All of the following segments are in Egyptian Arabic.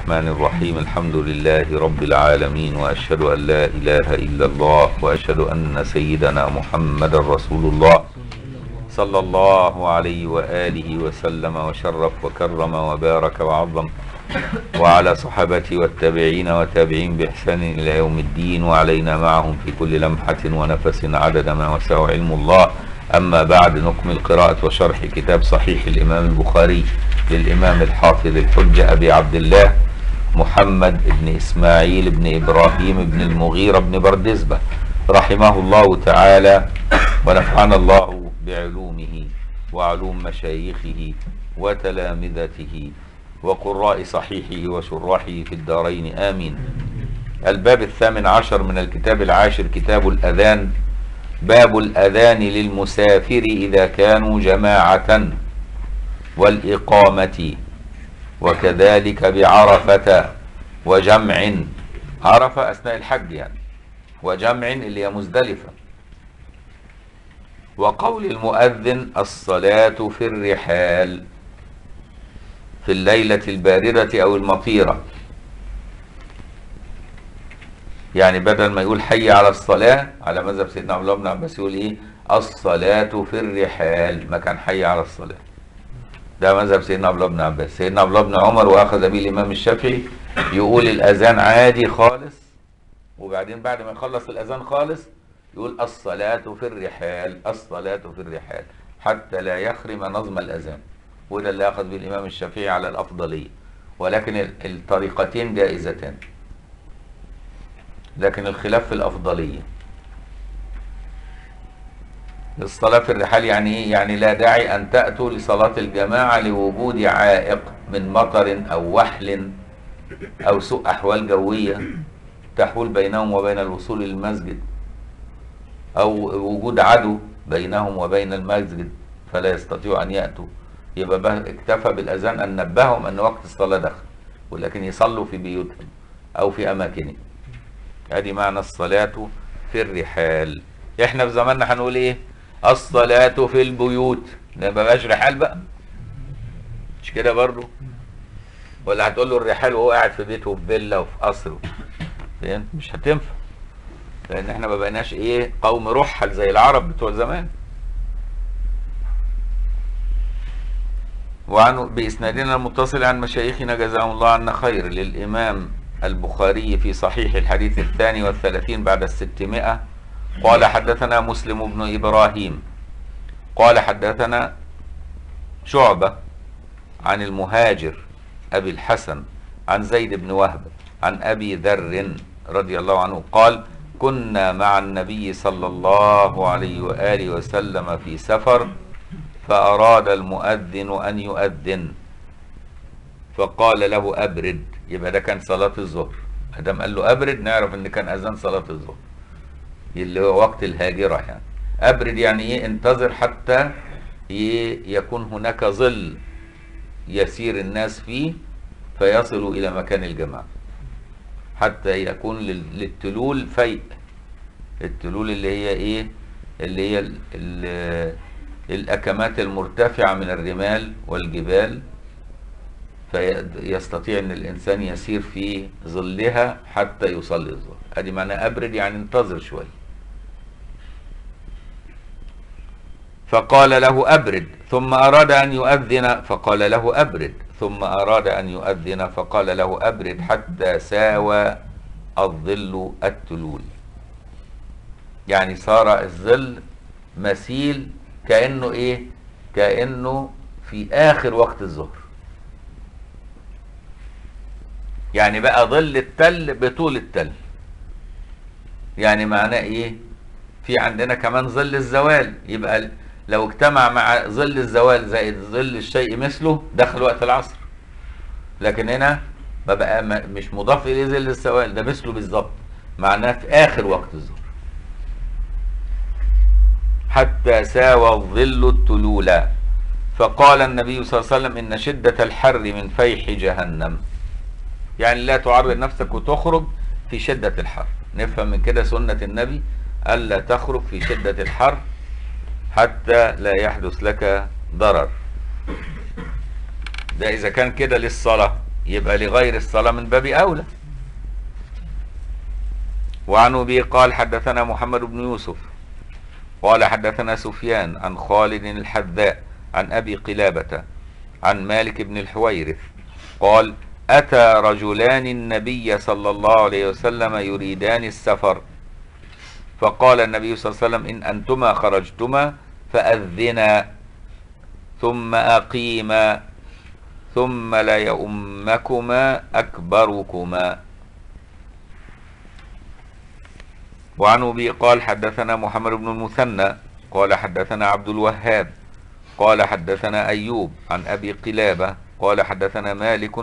الرحمن الرحيم الحمد لله رب العالمين وأشهد أن لا إله إلا الله وأشهد أن سيدنا محمد رسول الله صلى الله عليه وآله وسلم وشرف وكرم وبارك وعظم وعلى صحابته والتابعين وتابعين بإحسان إلى يوم الدين وعلينا معهم في كل لمحة ونفس عدد ما وسع علم الله أما بعد نكمل قراءة وشرح كتاب صحيح الإمام البخاري للإمام الحافظ الحجة أبي عبد الله محمد بن إسماعيل بن إبراهيم بن المغيرة بن بردزبة رحمه الله تعالى ونفعنا الله بعلومه وعلوم مشايخه وتلامذته وقراء صحيحه وشراحه في الدارين آمين الباب الثامن عشر من الكتاب العاشر كتاب الأذان باب الأذان للمسافر إذا كانوا جماعة والإقامة وكذلك بعرفة وجمع عرفة أثناء الحج يعني وجمع اللي هي مزدلفة وقول المؤذن الصلاة في الرحال في الليلة الباردة أو المطيرة يعني بدل ما يقول حي على الصلاة على مذهب سيدنا عبد الله بن عباس يقول ايه الصلاة في الرحال ما كان حي على الصلاة ده مذهب سيدنا عبد الله بن عباس سيدنا عبد الله بن عمر واخذ به الامام الشافعي يقول الاذان عادي خالص وبعدين بعد ما يخلص الاذان خالص يقول الصلاة في الرحال الصلاة في الرحال حتى لا يخرم نظم الاذان وده اللي اخذ به الامام الشافعي على الافضلية ولكن الطريقتين جائزتان لكن الخلاف في الأفضلية الصلاة في الرحال يعني إيه؟ يعني لا داعي أن تأتوا لصلاة الجماعة لوجود عائق من مطر أو وحل أو سوء أحوال جوية تحول بينهم وبين الوصول للمسجد أو وجود عدو بينهم وبين المسجد فلا يستطيعوا أن يأتوا يبقى اكتفى بالأذان أن نبههم أن وقت الصلاة دخل ولكن يصلوا في بيوتهم أو في أماكنهم ادي معنى الصلاة في الرحال احنا في زماننا هنقول ايه الصلاة في البيوت ده ما بقاش رحال بقى مش كده برضو ولا هتقول له الرحال وهو قاعد في بيته في فيلا وفي قصر فهمت مش هتنفع لان احنا ما بقيناش ايه قوم رحل زي العرب بتوع زمان وعن بإسنادنا المتصل عن مشايخنا جزاهم الله عنا خير للإمام البخاري في صحيح الحديث الثاني والثلاثين بعد الستمائة قال حدثنا مسلم بن إبراهيم قال حدثنا شعبة عن المهاجر أبي الحسن عن زيد بن وهب عن أبي ذر رضي الله عنه قال كنا مع النبي صلى الله عليه وآله وسلم في سفر فأراد المؤذن أن يؤذن فقال له أبرد يبقى ده كان صلاة الظهر ادم قال له ابرد نعرف ان كان اذان صلاة الظهر اللي هو وقت الهاجرة يعني ابرد يعني ايه انتظر حتى يكون هناك ظل يسير الناس فيه فيصلوا الى مكان الجماعة حتى يكون للتلول فيء التلول اللي هي ايه اللي هي ال ال الاكمات المرتفعة من الرمال والجبال فيستطيع ان الانسان يسير في ظلها حتى يصلي الظهر ادي معنى ابرد يعني انتظر شويه فقال له ابرد ثم اراد ان يؤذن فقال له ابرد ثم اراد ان يؤذن فقال له ابرد حتى ساوى الظل التلول يعني صار الظل مثيل كانه ايه كانه في اخر وقت الظهر يعني بقى ظل التل بطول التل يعني معناه ايه في عندنا كمان ظل الزوال يبقى لو اجتمع مع ظل الزوال زائد ظل الشيء مثله دخل وقت العصر لكن هنا ما بقى مش مضاف اليه ظل الزوال ده مثله بالظبط معناه في اخر وقت الظهر حتى ساوى الظل التلول فقال النبي صلى الله عليه وسلم ان شدة الحر من فيح جهنم يعني لا تعرض نفسك وتخرج في شدة الحر نفهم من كده سنة النبي ألا تخرج في شدة الحر حتى لا يحدث لك ضرر ده إذا كان كده للصلاة يبقى لغير الصلاة من باب أولى وعن أبي قال حدثنا محمد بن يوسف قال حدثنا سفيان عن خالد الحذاء عن أبي قلابة عن مالك بن الحويرث قال أتى رجلان النبي صلى الله عليه وسلم يريدان السفر فقال النبي صلى الله عليه وسلم إن أنتما خرجتما فأذنا ثم أقيما ثم ليؤمكما أكبركما وعن أبي قال حدثنا محمد بن المثنى قال حدثنا عبد الوهاب قال حدثنا أيوب عن أبي قلابة قال حدثنا مالك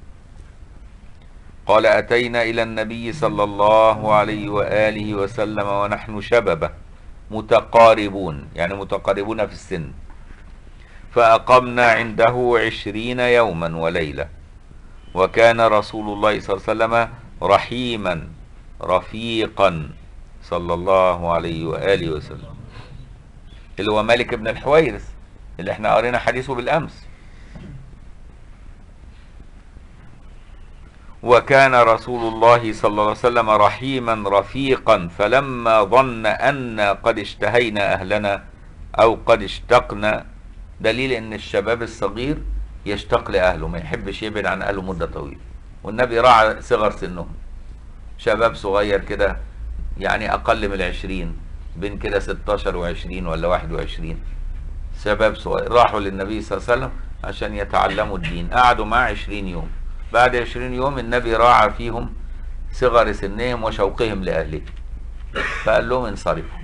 قال أتينا إلى النبي صلى الله عليه وآله وسلم ونحن شببة متقاربون يعني متقاربون في السن فأقمنا عنده عشرين يوما وليلة وكان رسول الله صلى الله عليه وسلم رحيما رفيقا صلى الله عليه وآله وسلم اللي هو مالك بن الحويرث اللي احنا قرينا حديثه بالأمس وكان رسول الله صلى الله عليه وسلم رحيما رفيقا فلما ظن أن قد اشتهينا أهلنا أو قد اشتقنا دليل ان الشباب الصغير يشتاق لاهله ما يحبش يبعد عن اهله مده طويله والنبي راعى صغر سنهم شباب صغير كده يعني اقل من العشرين بين كده 16 وعشرين ولا 21 شباب صغير راحوا للنبي صلى الله عليه وسلم عشان يتعلموا الدين قعدوا معاه 20 يوم بعد 20 يوم النبي راعى فيهم صغر سنهم وشوقهم لاهلهم فقال لهم انصرفوا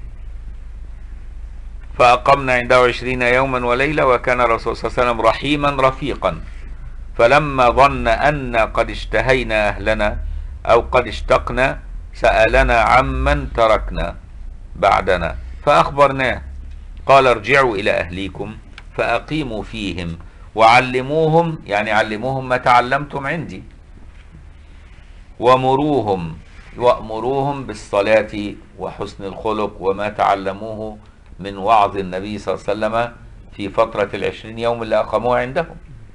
فأقمنا عنده عشرين يوما وليلة وكان الرسول صلى الله عليه وسلم رحيما رفيقا فلما ظن أن قد اشتهينا أهلنا أو قد اشتقنا سألنا عمن تركنا بعدنا فأخبرناه قال ارجعوا إلى أهليكم فأقيموا فيهم وعلموهم يعني علموهم ما تعلمتم عندي ومروهم وأمروهم بالصلاة وحسن الخلق وما تعلموه من وعظ النبي صلى الله عليه وسلم في فترة العشرين يوم اللي أقاموها عندهم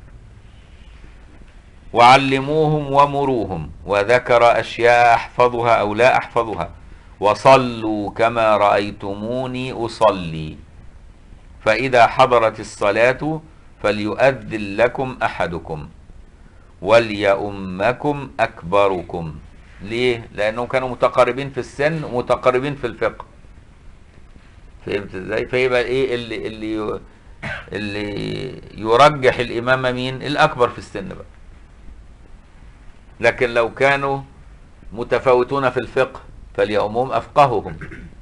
وعلموهم ومروهم وذكر أشياء أحفظها أو لا أحفظها وصلوا كما رأيتموني أصلي فإذا حضرت الصلاة فليؤذن لكم أحدكم وليؤمكم أكبركم ليه؟ لأنهم كانوا متقاربين في السن ومتقاربين في الفقه فهمت ازاي فيبقى ايه اللي اللي اللي يرجح الامامه مين الاكبر في السن بقى لكن لو كانوا متفاوتون في الفقه فليؤمهم افقههم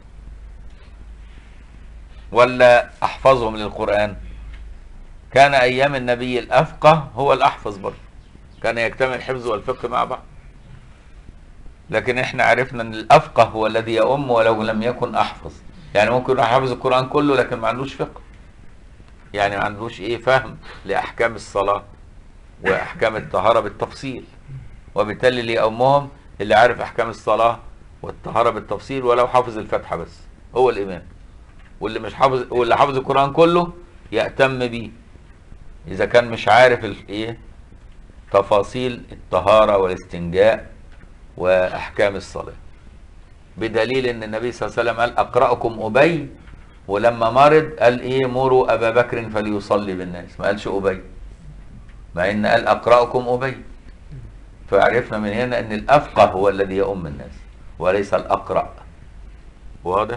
ولا احفظهم للقران كان ايام النبي الافقه هو الاحفظ برضه كان يجتمع الحفظ والفقه مع بعض لكن احنا عرفنا ان الافقه هو الذي يؤم ولو لم يكن احفظ يعني ممكن يروح حافظ القرآن كله لكن ما عندوش فقه يعني ما عندوش ايه فهم لأحكام الصلاة وأحكام الطهارة بالتفصيل وبالتالي اللي يأمهم اللي عارف أحكام الصلاة والطهارة بالتفصيل ولو حافظ الفاتحة بس هو الإمام واللي مش حافظ واللي حافظ القرآن كله يأتم بيه إذا كان مش عارف الايه تفاصيل الطهارة والاستنجاء وأحكام الصلاة بدليل ان النبي صلى الله عليه وسلم قال اقرأكم ابي ولما مرض قال ايه مروا ابا بكر فليصلي بالناس ما قالش ابي مع ان قال اقرأكم ابي فعرفنا من هنا ان الافقه هو الذي يؤم الناس وليس الاقرأ واضح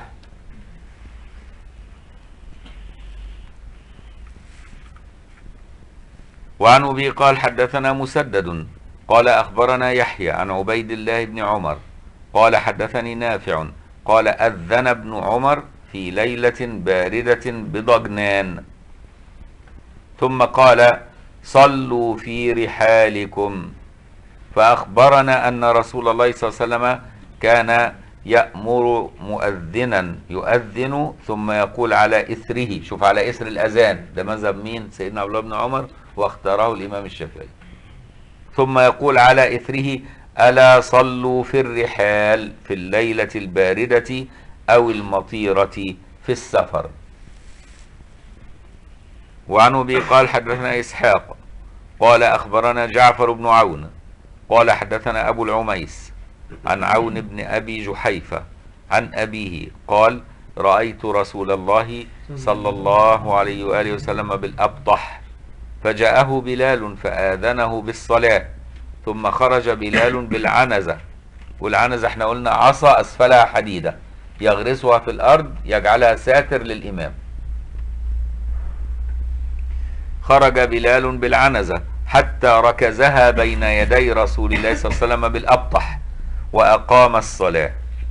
وعن ابي قال حدثنا مسدد قال اخبرنا يحيى عن عبيد الله بن عمر قال حدثني نافع قال أذن ابن عمر في ليلة باردة بضجنان ثم قال صلوا في رحالكم فأخبرنا أن رسول الله صلى الله عليه وسلم كان يأمر مؤذنا يؤذن ثم يقول على إثره شوف على إثر الأذان ده مذهب مين سيدنا عبد الله بن عمر واختاره الإمام الشافعي ثم يقول على إثره ألا صلوا في الرحال في الليلة الباردة أو المطيرة في السفر وعن أبي قال حدثنا إسحاق قال أخبرنا جعفر بن عون قال حدثنا أبو العميس عن عون بن أبي جحيفة عن أبيه قال رأيت رسول الله صلى الله عليه وآله وسلم بالأبطح فجاءه بلال فآذنه بالصلاة ثم خرج بلال بالعنزة والعنزة احنا قلنا عصا أسفلها حديدة يغرسها في الأرض يجعلها ساتر للإمام خرج بلال بالعنزة حتى ركزها بين يدي رسول الله صلى الله عليه وسلم بالأبطح وأقام الصلاة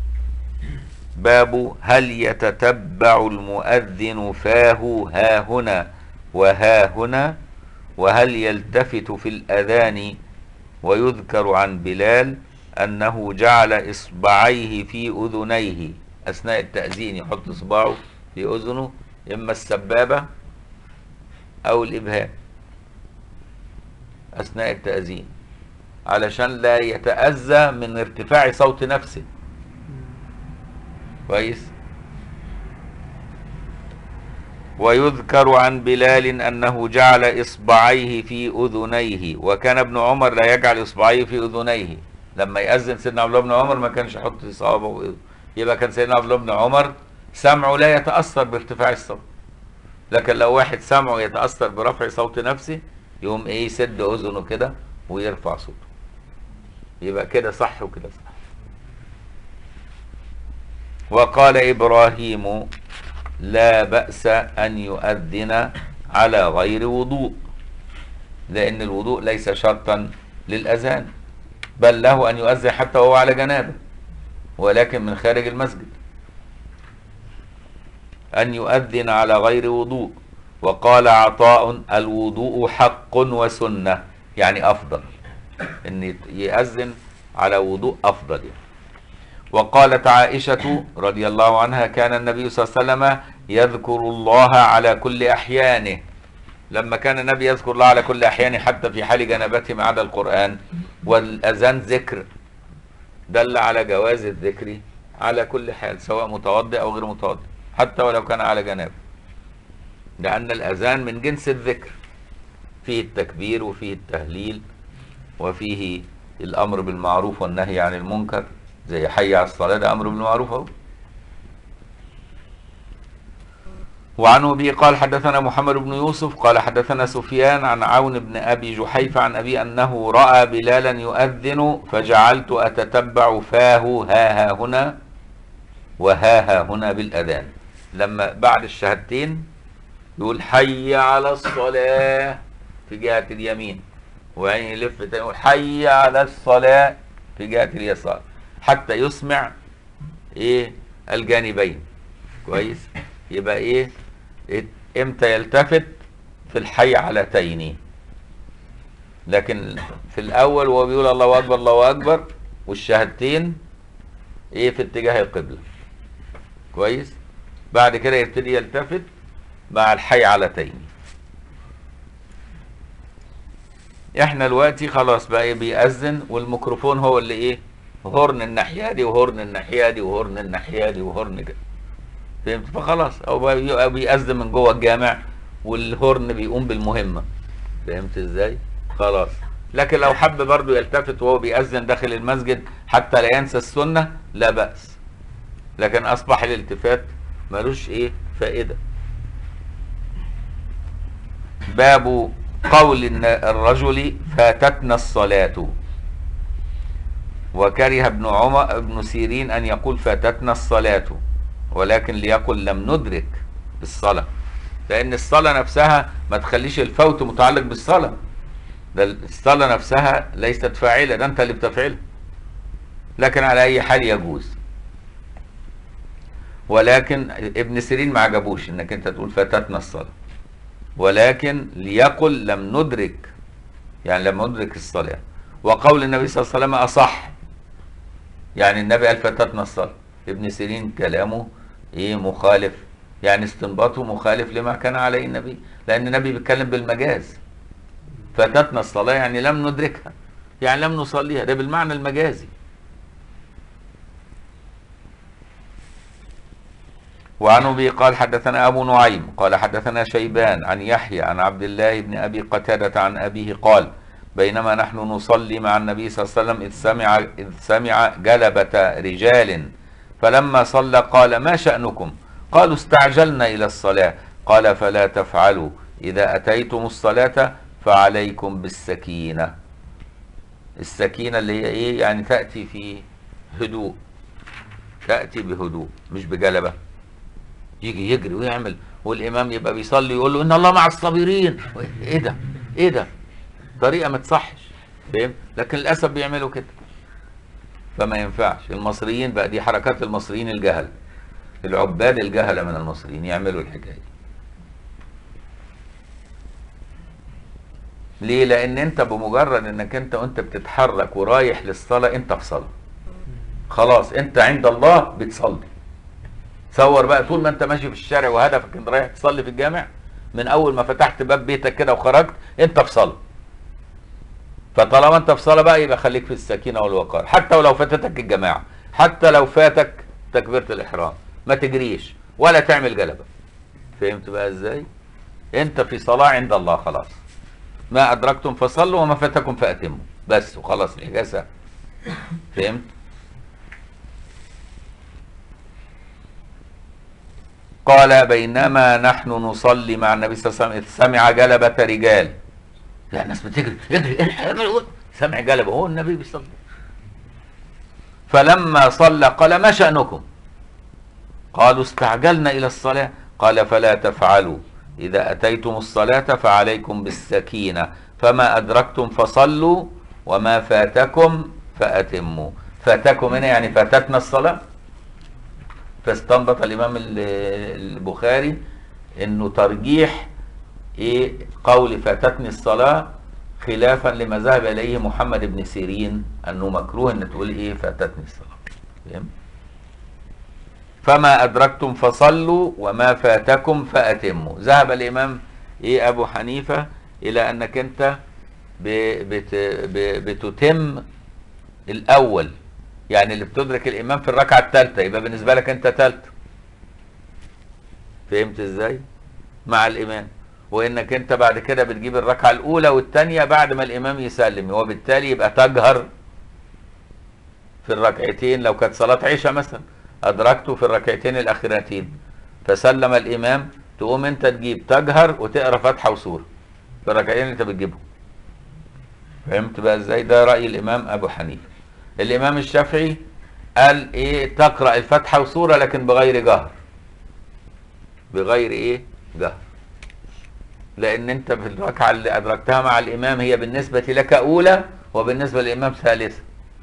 باب هل يتتبع المؤذن فاه ها هنا وها هنا وهل يلتفت في الأذان ويذكر عن بلال أنه جعل إصبعيه في أذنيه أثناء التأذين يحط إصبعه في أذنه إما السبابة أو الإبهام أثناء التأذين علشان لا يتأذى من ارتفاع صوت نفسه كويس ويذكر عن بلال أنه جعل إصبعيه في أذنيه وكان ابن عمر لا يجعل إصبعيه في أذنيه لما يأذن سيدنا عبد الله بن عمر ما كانش يحط إصابعه في أذنه يبقى كان سيدنا عبد الله بن عمر سمعه لا يتأثر بارتفاع الصوت لكن لو واحد سمعه يتأثر برفع صوت نفسه يقوم ايه يسد اذنه كده ويرفع صوته يبقى كده صح وكده صح وقال ابراهيم لا بأس ان يؤذن على غير وضوء لان الوضوء ليس شرطا للاذان بل له ان يؤذن حتى وهو على جنابه ولكن من خارج المسجد أن يؤذن على غير وضوء وقال عطاء الوضوء حق وسنة يعني أفضل أن يأذن على وضوء أفضل يعني. وقالت عائشة رضي الله عنها كان النبي صلى الله عليه وسلم يذكر الله على كل أحيانه لما كان النبي يذكر الله على كل أحيانه حتى في حال جنابته ما عدا القرآن والأذان ذكر دل على جواز الذكر على كل حال سواء متوضئ أو غير متوضئ حتى ولو كان على جنابه لأن الأذان من جنس الذكر فيه التكبير وفيه التهليل وفيه الأمر بالمعروف والنهي عن المنكر زي حي على الصلاة ده أمر بالمعروف أهو وعن أبي قال حدثنا محمد بن يوسف قال حدثنا سفيان عن عون بن أبي جحيفة عن أبي أنه رأى بلالا يؤذن فجعلت أتتبع فاه ها ها هنا وها ها هنا بالأذان لما بعد الشهادتين يقول حي على الصلاة في جهة اليمين وبعدين يلف تاني يقول حي على الصلاة في جهة اليسار حتى يسمع ايه الجانبين كويس يبقى ايه إيه- امتى يلتفت في الحي علتين لكن في الاول وهو بيقول الله اكبر الله اكبر والشهادتين ايه في اتجاه القبله كويس بعد كده يبتدي يلتفت مع الحي علتين احنا دلوقتي خلاص بقى إيه بيأذن والميكروفون هو اللي ايه هورن الناحيه دي وهورن الناحيه دي وهورن الناحيه دي وهورن كده فهمت فخلاص او بقى بيأذن من جوه الجامع والهورن بيقوم بالمهمه فهمت ازاي خلاص لكن لو حب برضه يلتفت وهو بيأذن داخل المسجد حتى لا ينسى السنه لا بأس لكن اصبح الالتفات ملوش ايه فائده باب قول الن- الرجل فاتتنا الصلاة وكره ابن عمر ابن سيرين ان يقول فاتتنا الصلاة ولكن ليقل لم ندرك الصلاة لان الصلاة نفسها ما تخليش الفوت متعلق بالصلاة ده الصلاة نفسها ليست فاعلة ده انت اللي بتفعلها لكن على اي حال يجوز ولكن ابن سيرين ما عجبوش انك انت تقول فاتتنا الصلاة ولكن ليقل لم ندرك يعني لم ندرك الصلاة وقول النبي صلى الله عليه وسلم أصح يعني النبي قال فاتتنا الصلاة ابن سيرين كلامه ايه مخالف يعني استنباطه مخالف لما كان عليه النبي لأن النبي بيتكلم بالمجاز فاتتنا الصلاة يعني لم ندركها يعني لم نصليها ده بالمعنى المجازي وعن ابي قال حدثنا ابو نعيم قال حدثنا شيبان عن يحيى عن عبد الله بن ابي قتاده عن ابيه قال بينما نحن نصلي مع النبي صلى الله عليه وسلم اذ سمع اذ سمع جلبه رجال فلما صلى قال ما شانكم قالوا استعجلنا الى الصلاه قال فلا تفعلوا اذا اتيتم الصلاه فعليكم بالسكينه السكينه اللي هي ايه يعني تاتي في هدوء تاتي بهدوء مش بجلبه يجي يجري ويعمل والامام يبقى بيصلي يقول له ان الله مع الصابرين ايه ده ايه ده طريقه ما تصحش فاهم لكن للاسف بيعملوا كده فما ينفعش المصريين بقى دي حركات المصريين الجهل العباد الجهله من المصريين يعملوا الحكايه دي ليه لان انت بمجرد انك انت وانت بتتحرك ورايح للصلاه انت في صلاه خلاص انت عند الله بتصلي تصور بقى طول ما انت ماشي في الشارع وهدفك انت رايح تصلي في الجامع من اول ما فتحت باب بيتك كده وخرجت انت في صلاه فطالما انت في صلاه بقى يبقى خليك في السكينه والوقار حتى ولو فاتتك الجماعه حتى لو فاتك تكبيره الاحرام ما تجريش ولا تعمل جلبه فهمت بقى ازاي انت في صلاه عند الله خلاص ما ادركتم فصلوا وما فاتكم فاتموا بس وخلاص الحكايه سهله فهمت قال بينما نحن نصلي مع النبي صلى الله عليه وسلم إذ سمع جلبة رجال لا الناس بتجري اجري الحق سمع جلبة هو النبي بيصلي فلما صلى قال ما شأنكم قالوا استعجلنا إلى الصلاة قال فلا تفعلوا إذا أتيتم الصلاة فعليكم بالسكينة فما أدركتم فصلوا وما فاتكم فأتموا فاتكم هنا يعني فاتتنا الصلاة فاستنبط الامام ال- البخاري انه ترجيح ايه قول فاتتني الصلاه خلافا لما ذهب اليه محمد بن سيرين انه مكروه ان تقول ايه فاتتني الصلاه فاهم فما ادركتم فصلوا وما فاتكم فاتموا ذهب الامام ايه ابو حنيفه الى انك انت ب- بت ب- بتتم الاول يعني اللي بتدرك الامام في الركعه الثالثه يبقى بالنسبه لك انت ثالثه فهمت ازاي مع الامام وانك انت بعد كده بتجيب الركعه الاولى والثانيه بعد ما الامام يسلم وبالتالي يبقى تجهر في الركعتين لو كانت صلاه عشاء مثلا ادركته في الركعتين الاخيرتين فسلم الامام تقوم انت تجيب تجهر وتقرا فاتحه وسوره في الركعتين اللي انت بتجيبهم فهمت بقى ازاي ده راي الامام ابو حنيفه الامام الشافعي قال ايه تقرا الفاتحه وسوره لكن بغير جهر بغير ايه جهر لان انت في الركعه اللي ادركتها مع الامام هي بالنسبه لك اولى وبالنسبه للامام ثالثه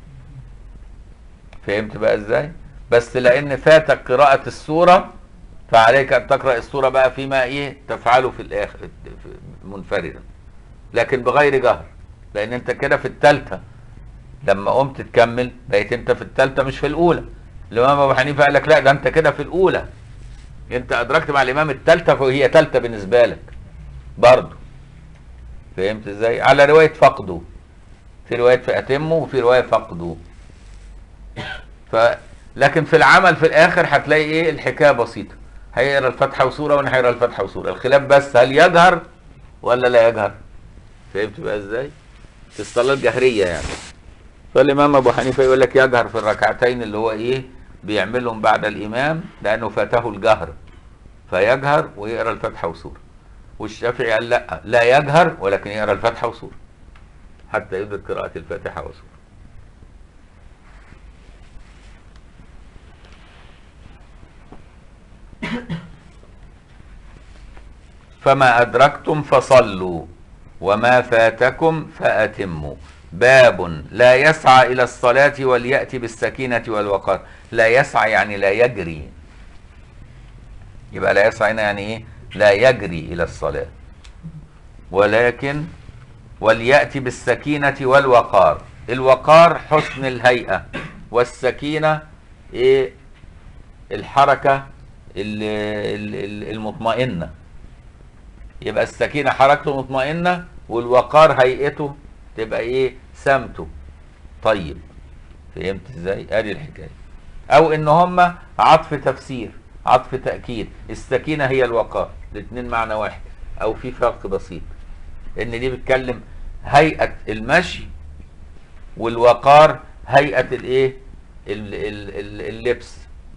فهمت بقى ازاي بس لان فاتك قراءه السوره فعليك ان تقرا السوره بقى فيما ايه تفعله في الاخر منفردا لكن بغير جهر لان انت كده في الثالثه لما قمت تكمل بقيت انت في الثالثه مش في الاولى الامام ابو حنيفه قال لك لا ده انت كده في الاولى انت ادركت مع الامام الثالثه فهي ثالثه بالنسبه لك برضه فهمت ازاي على روايه فقده في روايه فاتمه وفي روايه فقده ف لكن في العمل في الاخر هتلاقي ايه الحكايه بسيطه هيقرا الفاتحه وسوره وانا هيقرا الفاتحه وسوره الخلاف بس هل يجهر ولا لا يجهر فهمت بقى ازاي في الصلاه الجهريه يعني فالامام ابو حنيفه يقول لك يجهر في الركعتين اللي هو ايه بيعملهم بعد الامام لانه فاته الجهر فيجهر ويقرا الفاتحه وسوره والشافعي قال لا لا يجهر ولكن يقرا الفاتحه وسوره حتى يدرك قراءه الفاتحه وسوره فما أدركتم فصلوا وما فاتكم فأتموا باب لا يسعى إلى الصلاة وليأتي بالسكينة والوقار لا يسعى يعني لا يجري يبقى لا يسعى هنا يعني إيه لا يجري إلى الصلاة ولكن وليأتي بالسكينة والوقار الوقار حسن الهيئة والسكينة إيه الحركة ال- ال- ال- المطمئنة يبقى السكينة حركته مطمئنة والوقار هيئته تبقى ايه سمته طيب فهمت ازاي ادي الحكاية او ان هما عطف تفسير عطف تأكيد السكينة هي الوقار الاثنين معنى واحد او في فرق بسيط ان دي بتكلم هيئة المشي والوقار هيئة الايه ال- ال- ال- اللبس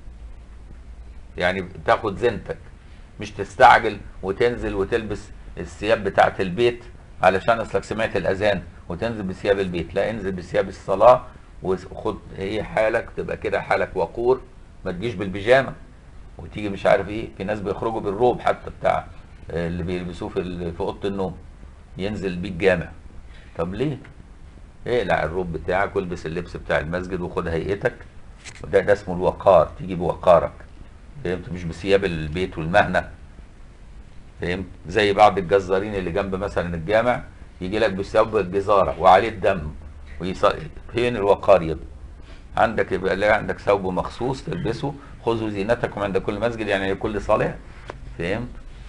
يعني تاخد زينتك مش تستعجل وتنزل وتلبس الثياب بتاعت البيت علشان اصلك سمعت الاذان وتنزل بثياب البيت لا انزل بثياب الصلاة وخد ايه حالك تبقى كده حالك وقور ما تجيش بالبيجامه وتيجي مش عارف ايه في ناس بيخرجوا بالروب حتى بتاع آه، اللي بيلبسوه في ال- في اوضه النوم ينزل بيه الجامع طب ليه اقلع الروب بتاعك والبس اللبس بتاع المسجد وخد هيئتك وده ده اسمه الوقار تيجي بوقارك فهمت مش بثياب البيت والمهنه فهمت زي بعض الجزارين اللي جنب مثلا الجامع يجي لك بثوب الجزاره وعليه الدم ويص- فين الوقار يبقى عندك يبقى لا عندك ثوب مخصوص تلبسه خذوا زينتكم عند كل مسجد يعني لكل صلاه فهمت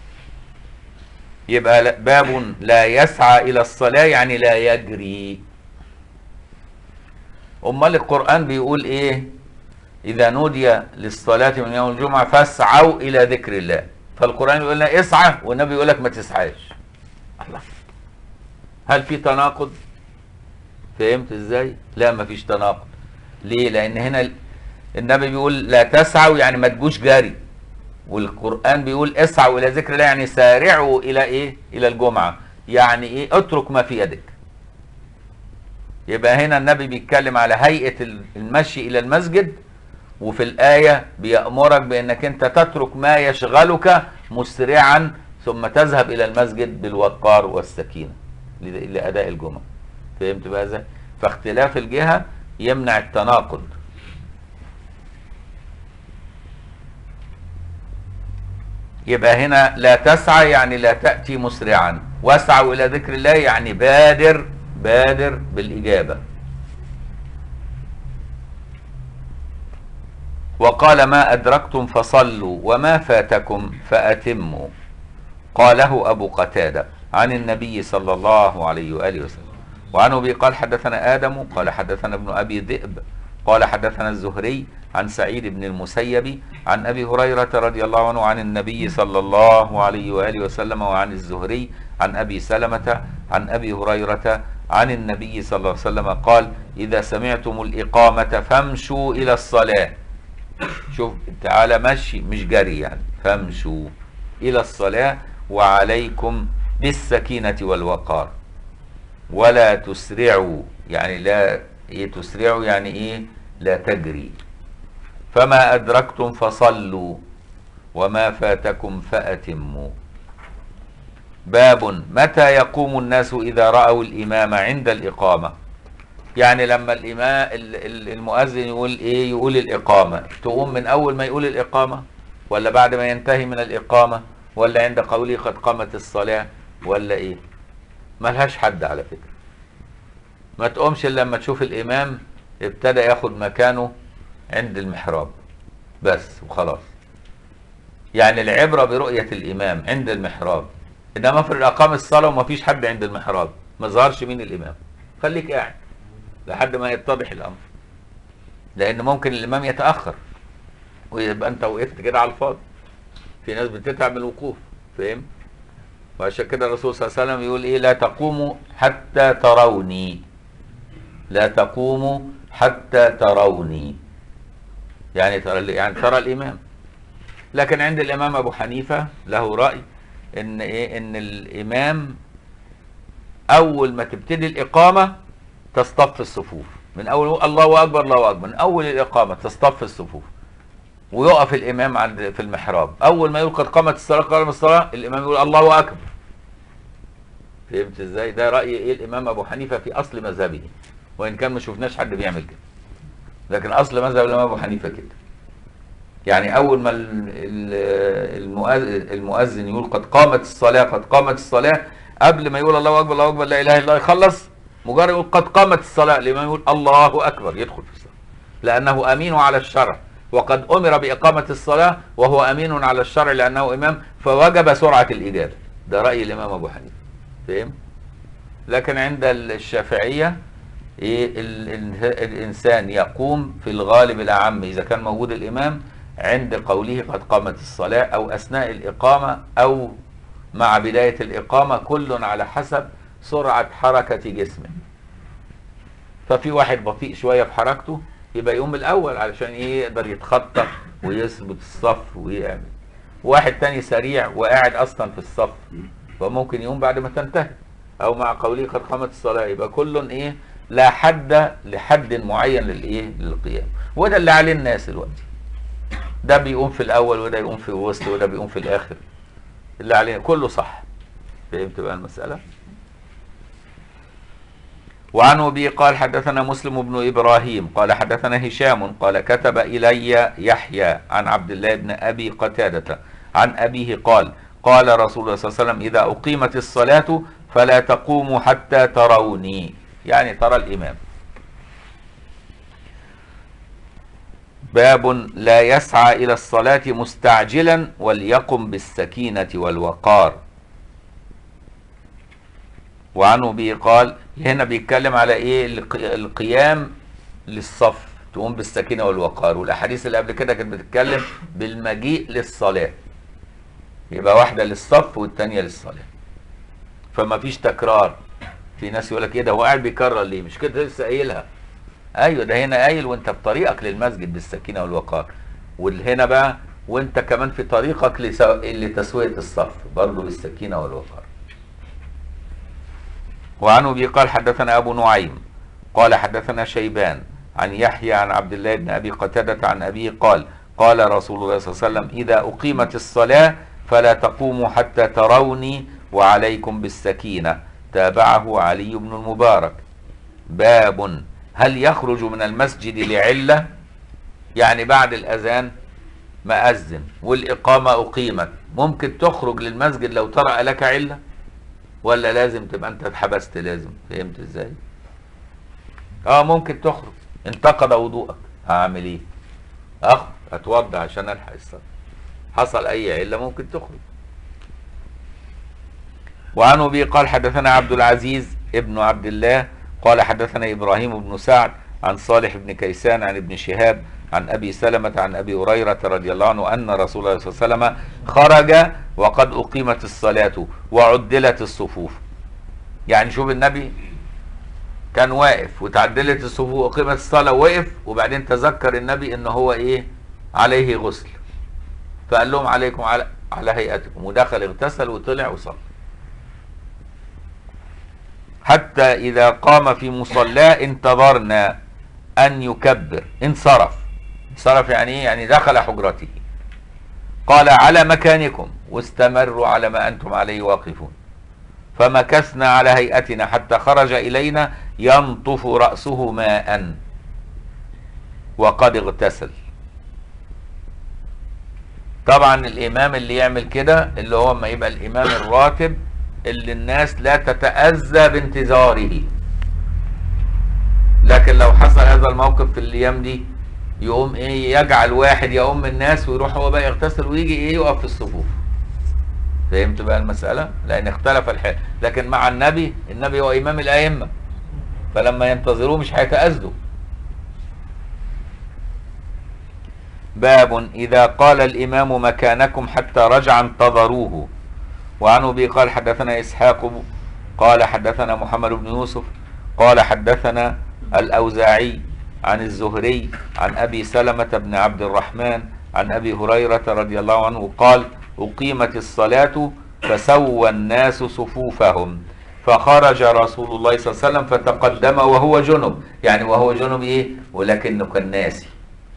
يبقى لا- باب لا يسعى الى الصلاه يعني لا يجري امال القران بيقول ايه اذا نودي للصلاه من يوم الجمعه فاسعوا الى ذكر الله فالقران يقول لنا اسعى والنبي يقول لك ما تسعاش الله هل في تناقض فهمت ازاي لا ما فيش تناقض ليه لان هنا ال- النبي بيقول لا تسعوا يعني ما تجوش جري والقران بيقول اسعوا الى ذكر الله يعني سارعوا الى ايه الى الجمعه يعني ايه اترك ما في يدك يبقى هنا النبي بيتكلم على هيئه ال- المشي الى المسجد وفي الايه بيامرك بانك انت تترك ما يشغلك مسرعا ثم تذهب الى المسجد بالوقار والسكينه ل- لاداء الجمعه فهمت بقى ازاي فاختلاف الجهه يمنع التناقض يبقى هنا لا تسعى يعني لا تأتي مسرعا واسعوا إلى ذكر الله يعني بادر بادر بالإجابة وقال ما أدركتم فصلوا وما فاتكم فأتموا قاله أبو قتادة عن النبي صلى الله عليه وآله وسلم وعن أبي قال حدثنا آدم قال حدثنا ابن أبي ذئب قال حدثنا الزهري عن سعيد بن المسيب عن أبي هريرة رضي الله عنه عن النبي صلى الله عليه وآله وسلم وعن الزهري عن أبي سلمة عن أبي هريرة عن النبي صلى الله عليه وسلم قال إذا سمعتم الإقامة فامشوا إلى الصلاة شوف تعالى مشي مش جري يعني فامشوا إلى الصلاة وعليكم بالسكينة والوقار ولا تسرعوا يعني لا ايه تسرعوا يعني ايه لا تجري فما ادركتم فصلوا وما فاتكم فاتموا باب متى يقوم الناس اذا راوا الامام عند الاقامه يعني لما الامام ال- ال- المؤذن يقول ايه يقول الاقامه تقوم من اول ما يقول الاقامه ولا بعد ما ينتهي من الاقامه ولا عند قوله قد قامت الصلاه ولا ايه ملهاش حد على فكره ما تقومش الا لما تشوف الامام ابتدى ياخد مكانه عند المحراب بس وخلاص يعني العبرة برؤية الامام عند المحراب انما افرض اقام الصلاة وما فيش حد عند المحراب ما ظهرش مين الامام خليك قاعد لحد ما يتضح الامر لان ممكن الامام يتاخر ويبقى انت وقفت كده على الفاضي في ناس بتتعب من الوقوف فاهم وعشان كده الرسول صلى الله عليه وسلم يقول ايه لا تقوموا حتى تروني لا تقوموا حتى تروني يعني ترى يعني ترى الامام لكن عند الامام ابو حنيفه له راي ان ايه ان الامام اول ما تبتدي الاقامه تصطف الصفوف من اول الله اكبر الله اكبر من اول الاقامه تصطف الصفوف ويقف الامام عند في المحراب اول ما يقول قد قامت الصلاه قامت الصلاه الامام يقول الله اكبر فهمت ازاي ده راي ايه الامام ابو حنيفه في اصل مذهبه وان كان ما شفناش حد بيعمل كده لكن اصل مذهب الامام ابو حنيفه كده يعني اول ما ال- ال- المؤذن المؤذن يقول قد قامت الصلاه قد قامت الصلاه قبل ما يقول الله اكبر الله اكبر لا اله الا الله يخلص مجرد يقول قد قامت الصلاه الامام يقول الله اكبر يدخل في الصلاه لانه امين على الشرع وقد امر باقامه الصلاه وهو امين على الشرع لانه امام فوجب سرعه الاجابه ده راي الامام ابو حنيفه فهم لكن عند الشافعيه ايه ال- ال- الانسان يقوم في الغالب الاعم اذا كان موجود الامام عند قوله قد قامت الصلاة أو أثناء الإقامة أو مع بداية الإقامة كل على حسب سرعة حركة جسمه ففي واحد بطيء شوية في حركته يبقى يقوم الأول علشان إيه يقدر يتخطى ويثبت الصف ويعمل واحد تاني سريع وقاعد أصلا في الصف فممكن يقوم بعد ما تنتهي أو مع قوله قد قامت الصلاة يبقى كل إيه لا حد لحد معين للإيه للقيام وده اللي عليه الناس دلوقتي ده بيقوم في الأول وده يقوم في الوسط وده بيقوم في الآخر اللي عليه كله صح فهمت بقى المسألة وعن أبي قال حدثنا مسلم بن إبراهيم قال حدثنا هشام قال كتب إلي يحيى عن عبد الله بن أبي قتادة عن أبيه قال قال رسول الله صلى الله عليه وسلم إذا أقيمت الصلاة فلا تقوموا حتى تروني يعني ترى الإمام باب لا يسعى إلى الصلاة مستعجلا وليقم بالسكينة والوقار وعنه به قال هنا بيتكلم على ايه القيام للصف تقوم بالسكينة والوقار والاحاديث اللي قبل كده كانت بتتكلم بالمجيء للصلاة يبقى واحدة للصف والتانية للصلاة فما فيش تكرار في ناس يقول لك ايه ده هو قاعد بيكرر ليه مش كده لسه قايلها ايوه ده هنا قايل وانت في طريقك للمسجد بالسكينة والوقار والهنا بقى وانت كمان في طريقك لسو... لتسوية الصف برضه بالسكينة والوقار وعن ابي قال حدثنا ابو نعيم قال حدثنا شيبان عن يحيى عن عبد الله بن ابي قتاده عن ابيه قال قال رسول الله صلى الله عليه وسلم اذا اقيمت الصلاه فلا تقوموا حتى تروني وعليكم بالسكينه تابعه علي بن المبارك باب هل يخرج من المسجد لعله يعني بعد الاذان ما اذن والاقامه اقيمت ممكن تخرج للمسجد لو طرأ لك عله ولا لازم تبقى انت اتحبست لازم فهمت ازاي اه ممكن تخرج انتقد وضوءك هعمل ايه اخرج اتوضى عشان الحق الصلاه حصل اي عله ممكن تخرج وعن ابي قال حدثنا عبد العزيز ابن عبد الله قال حدثنا ابراهيم بن سعد عن صالح بن كيسان عن ابن شهاب عن ابي سلمه عن ابي هريره رضي الله عنه ان رسول الله صلى الله عليه وسلم خرج وقد اقيمت الصلاه وعدلت الصفوف يعني شوف النبي كان واقف وتعدلت الصفوف واقيمت الصلاه ووقف وبعدين تذكر النبي ان هو ايه عليه غسل فقال لهم عليكم على على هيئتكم ودخل اغتسل وطلع وصلى حتى اذا قام في مصلاه انتظرنا ان يكبر انصرف انصرف يعني ايه يعني دخل حجرته قال على مكانكم واستمروا على ما انتم عليه واقفون فمكثنا على هيئتنا حتى خرج الينا ينطف راسه ماء وقد اغتسل طبعا الامام اللي يعمل كده اللي هو ما يبقى الامام الراتب اللي الناس لا تتاذى بانتظاره لكن لو حصل هذا الموقف في الايام دي يقوم ايه يجعل واحد يؤم الناس ويروح هو بقى يغتسل ويجي ايه يقف في الصفوف فهمت بقى المسألة لان اختلف الحال لكن مع النبي النبي هو امام الائمة فلما ينتظروه مش هيتأذوا باب اذا قال الامام مكانكم حتى رجع انتظروه وعن ابي قال حدثنا اسحاق قال حدثنا محمد بن يوسف قال حدثنا الاوزاعي عن الزهري عن ابي سلمه بن عبد الرحمن عن ابي هريره رضي الله عنه قال اقيمت الصلاه فسوى الناس صفوفهم فخرج رسول الله صلى الله عليه وسلم فتقدم وهو جنب يعني وهو جنب ايه ولكنه كان ناسي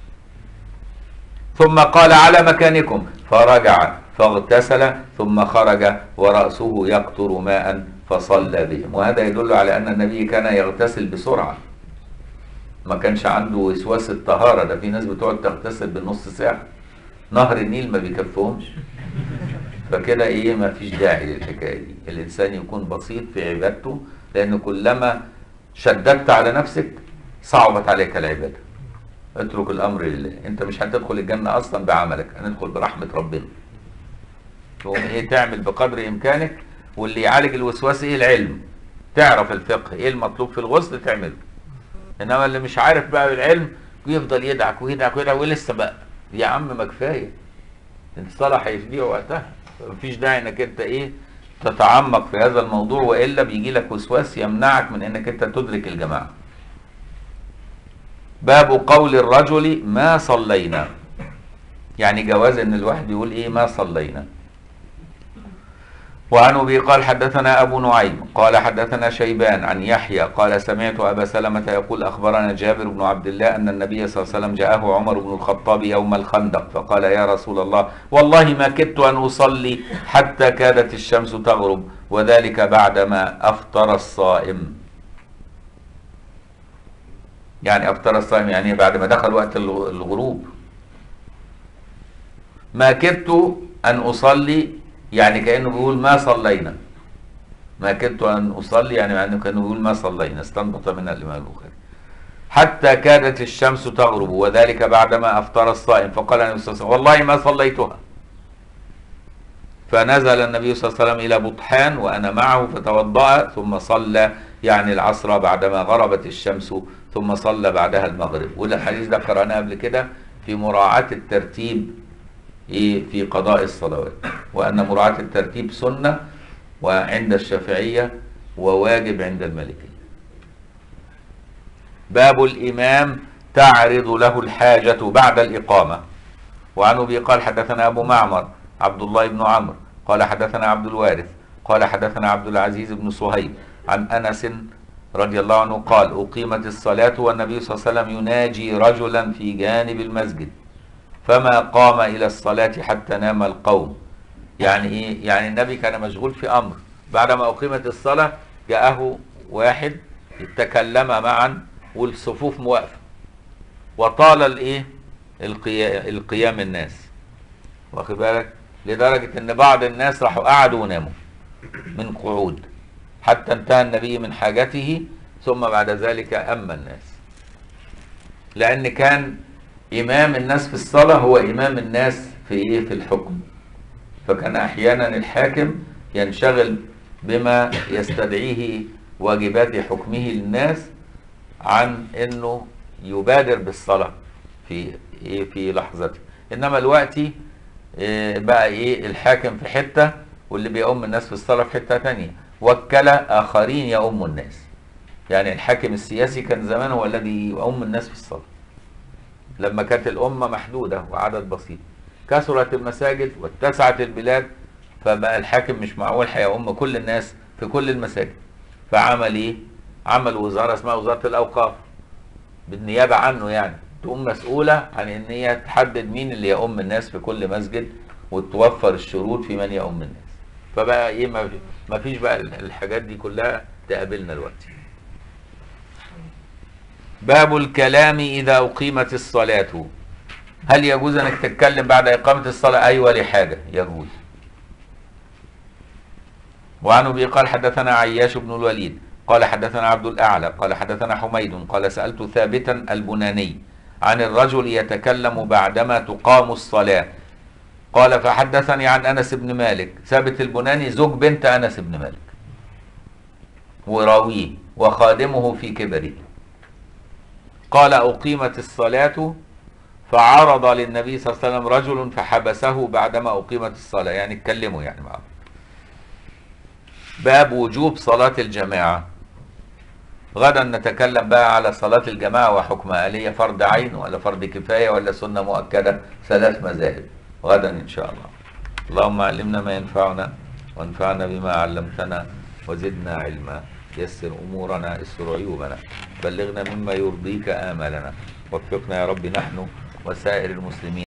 ثم قال على مكانكم فرجع فاغتسل ثم خرج ورأسه يقطر ماء فصلى بهم وهذا يدل على أن النبي كان يغتسل بسرعة ما كانش عنده وسواس الطهارة ده في ناس بتقعد تغتسل بالنص ساعة نهر النيل ما بيكفهمش فكده ايه ما فيش داعي للحكاية دي الإنسان يكون بسيط في عبادته لأن كلما شددت على نفسك صعبت عليك العبادة اترك الأمر لله أنت مش هتدخل الجنة أصلا بعملك هندخل برحمة ربنا تقوم ايه تعمل بقدر إمكانك واللي يعالج الوسواس ايه العلم تعرف الفقه ايه المطلوب في الغسل تعمله انما اللي مش عارف بقى العلم ويفضل يدعك ويدعك ويدعك ولسه بقى يا عم ما كفايه الصلاه هيضيع وقتها مفيش داعي انك انت ايه تتعمق في هذا الموضوع والا بيجي لك وسواس يمنعك من انك انت تدرك الجماعه باب قول الرجل ما صلينا يعني جواز ان الواحد يقول ايه ما صلينا وعن ابي قال حدثنا ابو نعيم قال حدثنا شيبان عن يحيى قال سمعت ابا سلمه يقول اخبرنا جابر بن عبد الله ان النبي صلى الله عليه وسلم جاءه عمر بن الخطاب يوم الخندق فقال يا رسول الله والله ما كدت ان اصلي حتى كادت الشمس تغرب وذلك بعدما افطر الصائم يعني افطر الصائم يعني بعد ما دخل وقت الغروب ما كدت ان اصلي يعني كانه بيقول ما صلينا ما كدت ان اصلي يعني مع انه كانه بيقول ما صلينا استنبط منها الامام البخاري حتى كادت الشمس تغرب وذلك بعدما افطر الصائم فقال النبي صلى الله عليه وسلم والله ما صليتها فنزل النبي صلى الله عليه وسلم الى بطحان وانا معه فتوضا ثم صلى يعني العصر بعدما غربت الشمس ثم صلى بعدها المغرب وده الحديث ده قرأناه قبل كده في مراعاة الترتيب ايه في قضاء الصلوات وان مراعاة الترتيب سنة وعند الشافعية وواجب عند المالكية باب الامام تعرض له الحاجة بعد الاقامة وعن ابي قال حدثنا ابو معمر عبد الله بن عمرو قال حدثنا عبد الوارث قال حدثنا عبد العزيز بن صهيب عن انس رضي الله عنه قال اقيمت الصلاة والنبي صلى الله عليه وسلم يناجي رجلا في جانب المسجد فما قام الى الصلاة حتى نام القوم يعني ايه يعني النبي كان مشغول في امر بعدما اقيمت الصلاة جاءه واحد تكلم معا والصفوف موقفة وطال الايه القيام, القيام الناس واخد بالك لدرجة ان بعض الناس راحوا قعدوا وناموا من قعود حتى انتهى النبي من حاجته ثم بعد ذلك اما الناس لان كان امام الناس في الصلاة هو امام الناس في ايه في الحكم فكان احيانا الحاكم ينشغل بما يستدعيه واجبات حكمه للناس عن انه يبادر بالصلاة في ايه في لحظته انما الوقت إيه بقى ايه الحاكم في حتة واللي بيؤم الناس في الصلاة في حتة تانية وكل اخرين يؤموا الناس يعني الحاكم السياسي كان زمان هو الذي يؤم الناس في الصلاة لما كانت الأمة محدودة وعدد بسيط كثرت المساجد واتسعت البلاد فبقى الحاكم مش معقول هيؤم كل الناس في كل المساجد فعمل ايه عمل وزارة اسمها وزارة الأوقاف بالنيابة عنه يعني تقوم مسؤولة عن ان هي تحدد مين اللي يؤم الناس في كل مسجد وتوفر الشروط في من يؤم الناس فبقى ايه ما فيش بقى الحاجات دي كلها تقابلنا دلوقتي باب الكلام إذا أقيمت الصلاة هل يجوز أنك تتكلم بعد إقامة الصلاة أيوة لحاجة يجوز وعن أبي قال حدثنا عياش بن الوليد قال حدثنا عبد الأعلى قال حدثنا حميد قال سألت ثابتا البناني عن الرجل يتكلم بعدما تقام الصلاة قال فحدثني عن أنس بن مالك ثابت البناني زوج بنت أنس بن مالك وراويه وخادمه في كبره قال أقيمت الصلاة فعرض للنبي صلى الله عليه وسلم رجل فحبسه بعدما أقيمت الصلاة يعني اتكلموا يعني معه باب وجوب صلاة الجماعة غدا نتكلم بقى على صلاة الجماعة وحكمها هل هي فرض عين ولا فرض كفاية ولا سنة مؤكدة ثلاث مذاهب غدا إن شاء الله اللهم علمنا ما ينفعنا وانفعنا بما علمتنا وزدنا علما يسر أمورنا استر عيوبنا بلغنا مما يرضيك آمالنا وفقنا يا رب نحن وسائر المسلمين